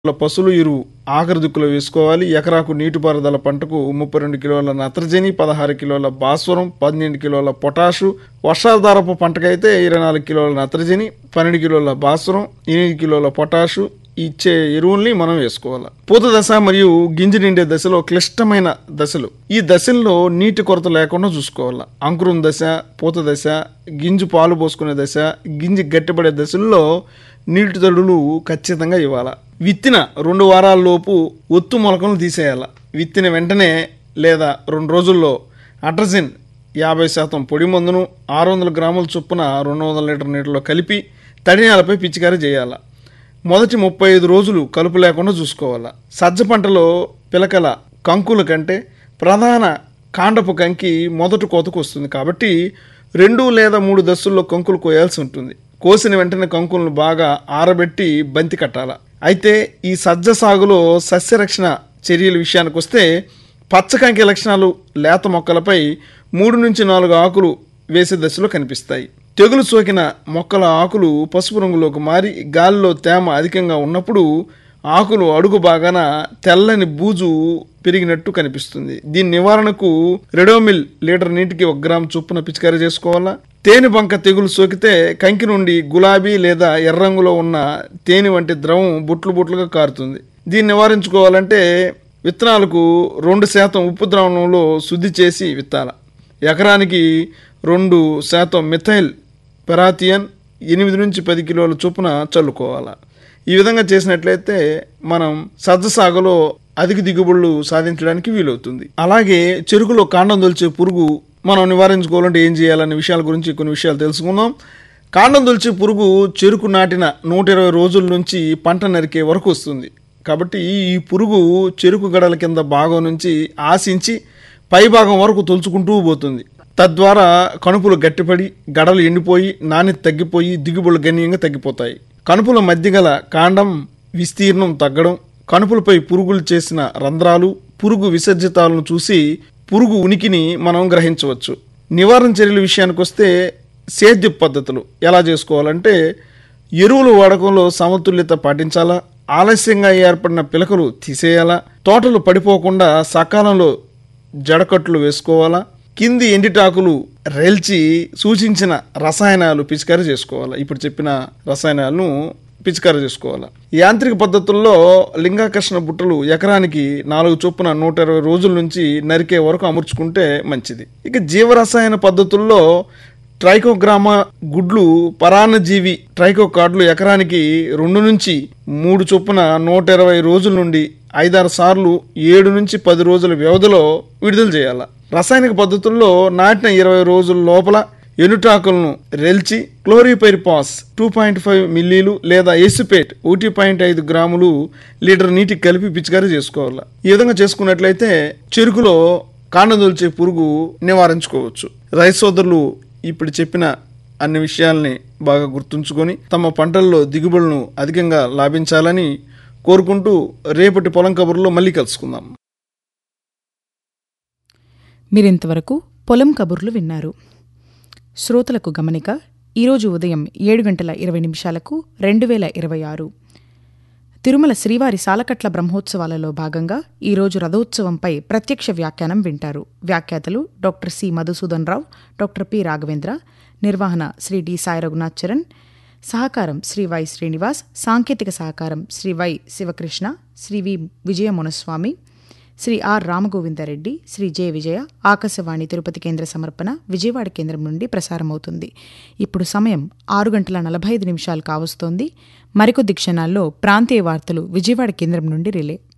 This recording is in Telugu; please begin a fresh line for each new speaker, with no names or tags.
కిలోల పసులు ఎరువు ఆఖరి దిక్కులో వేసుకోవాలి ఎకరాకు నీటిపారుదల పంటకు ముప్పై రెండు కిలోల నత్రజని పదహారు కిలోల భాస్వరం పన్నెండు కిలోల పొటాషు వర్షాధారపు పంటకైతే ఇరవై నాలుగు కిలోల నత్రజని పన్నెండు కిలోల భాస్వరం ఎనిమిది కిలోల పొటాషు ఇచ్చే ఎరువుల్ని మనం వేసుకోవాలి పూత దశ మరియు గింజ నిండే దశలో క్లిష్టమైన దశలు ఈ దశల్లో నీటి కొరత లేకుండా చూసుకోవాలి అంకురం దశ పూత దశ గింజ పాలు పోసుకునే దశ గింజ గట్టిపడే దశల్లో నీటి తడులు ఖచ్చితంగా ఇవ్వాలి విత్తిన రెండు వారాల లోపు ఒత్తు మొలకలు తీసేయాలి విత్తిన వెంటనే లేదా రెండు రోజుల్లో అట్రజిన్ యాభై శాతం పొడి మందును ఆరు వందల గ్రాముల చొప్పున రెండు వందల లీటర్ నీటిలో కలిపి తడి నేలపై పిచికారీ చేయాలి మొదటి ముప్పై ఐదు రోజులు కలుపు లేకుండా చూసుకోవాలి సజ్జ పంటలో పిలకల కంకుల కంటే ప్రధాన కాండపు కంకి మొదటి కోతకు వస్తుంది కాబట్టి రెండు లేదా మూడు దశల్లో కంకులు కోయాల్సి ఉంటుంది కోసిన వెంటనే కంకులను బాగా ఆరబెట్టి బంతి కట్టాలి అయితే ఈ సజ్జ సాగులో సస్యరక్షణ చర్యల విషయానికి వస్తే పచ్చకంకి లక్షణాలు లేత మొక్కలపై మూడు నుంచి నాలుగు ఆకులు వేసే దశలో కనిపిస్తాయి తెగులు సోకిన మొక్కల ఆకులు పసుపు రంగులోకి మారి గాలిలో తేమ అధికంగా ఉన్నప్పుడు ఆకులు అడుగు బాగాన తెల్లని బూజు పెరిగినట్టు కనిపిస్తుంది దీని నివారణకు రెడోమిల్ లీటర్ నీటికి ఒక గ్రామ్ చొప్పున పిచికారీ చేసుకోవాలా తేనె బంక తెగులు సోకితే కంకి నుండి గులాబీ లేదా ఎర్ర రంగులో ఉన్న తేనె వంటి ద్రవం బుట్లు బుట్లుగా కారుతుంది దీన్ని నివారించుకోవాలంటే విత్తనాలకు రెండు శాతం ఉప్పు ద్రావణంలో శుద్ధి చేసి విత్తాల ఎకరానికి రెండు శాతం మిథైల్ పెరాథియన్ ఎనిమిది నుంచి పది కిలోల చొప్పున చల్లుకోవాలి ఈ విధంగా చేసినట్లయితే మనం సజ్జ సాగులో అధిక దిగుబడులు సాధించడానికి వీలవుతుంది అలాగే చెరుకులో కాండం దొలిచే పురుగు మనం నివారించుకోవాలంటే ఏం చేయాలనే విషయాల గురించి కొన్ని విషయాలు తెలుసుకుందాం కాండం దొలిచే పురుగు చెరుకు నాటిన నూట ఇరవై రోజుల నుంచి పంట నరికే వరకు వస్తుంది కాబట్టి ఈ పురుగు చెరుకు గడల కింద భాగం నుంచి ఆశించి పై భాగం వరకు తొలుచుకుంటూ పోతుంది తద్వారా కణుపులు గట్టిపడి గడలు ఎండిపోయి నాణ్యత తగ్గిపోయి దిగుబడులు గణనీయంగా తగ్గిపోతాయి కణుపుల మధ్య గల కాండం విస్తీర్ణం తగ్గడం కణుపులపై పురుగులు చేసిన రంధ్రాలు పురుగు విసర్జితాలను చూసి పురుగు ఉనికిని మనం గ్రహించవచ్చు నివారణ చర్యల విషయానికి వస్తే సేద్య పద్ధతులు ఎలా చేసుకోవాలంటే ఎరువుల వాడకంలో సమతుల్యత పాటించాలా ఆలస్యంగా ఏర్పడిన పిలకలు తీసేయాలా తోటలు పడిపోకుండా సకాలంలో జడకట్లు వేసుకోవాలా కింది ఎండిటాకులు రేల్చి సూచించిన రసాయనాలు పిచికారీ చేసుకోవాలి ఇప్పుడు చెప్పిన రసాయనాలను పిచికారీ చేసుకోవాలి యాంత్రిక పద్ధతుల్లో లింగాకర్షణ బుట్టలు ఎకరానికి నాలుగు చొప్పున నూట ఇరవై రోజుల నుంచి నరికే వరకు అమర్చుకుంటే మంచిది ఇక జీవరసాయన పద్ధతుల్లో ట్రైకోగ్రామా గుడ్లు పరాన్నజీవి ట్రైకో కార్డులు ఎకరానికి రెండు నుంచి మూడు చొప్పున నూట ఇరవై రోజుల నుండి ఐదారు సార్లు ఏడు నుంచి పది రోజుల వ్యవధిలో విడుదల చేయాలి రసాయనిక పద్ధతుల్లో నాటిన ఇరవై రోజుల లోపల ఎనుటాకులను రెల్చి క్లోరిపైరిపాస్ టూ పాయింట్ ఫైవ్ మిల్లీలు లేదా ఎసిపేట్ ఒకటి పాయింట్ ఐదు గ్రాములు లీటర్ నీటికి కలిపి పిచికారీ చేసుకోవాలి ఈ విధంగా చేసుకున్నట్లయితే చెరుకులో కాండదొల్చే పురుగు నివారించుకోవచ్చు రైతు సోదరులు ఇప్పుడు చెప్పిన అన్ని విషయాల్ని బాగా గుర్తుంచుకొని తమ పంటల్లో దిగుబడులను అధికంగా లాభించాలని కోరుకుంటూ రేపటి పొలం కబుర్లో మళ్ళీ కలుసుకుందాం
మీరింతవరకు పొలం కబుర్లు విన్నారు శ్రోతలకు గమనిక ఈరోజు ఉదయం ఏడు గంటల ఇరవై నిమిషాలకు రెండు వేల ఇరవై ఆరు తిరుమల శ్రీవారి సాలకట్ల బ్రహ్మోత్సవాలలో భాగంగా ఈరోజు రథోత్సవంపై ప్రత్యక్ష వ్యాఖ్యానం వింటారు వ్యాఖ్యాతలు doctor C Madhusudan Rao doctor P Raghavendra నిర్వహణ శ్రీ డి సాయి రఘునాథ్ చరణ్ సహకారం శ్రీ వై శ్రీనివాస్ సాంకేతిక సహకారం Shri Y Sivakrishna Shri V Vijaya Munaswamy Shri R Ramagovindareddy Shri J Vijaya Akashvani Tirupati కేంద్ర సమర్పణ విజయవాడ కేంద్రం నుండి ప్రసారమవుతుంది ఇప్పుడు సమయం ఆరు గంటల నలభై ఐదు నిమిషాలు కావస్తోంది మరికొద్ది క్షణాల్లో ప్రాంతీయ వార్తలు విజయవాడ కేంద్రం నుండి రిలే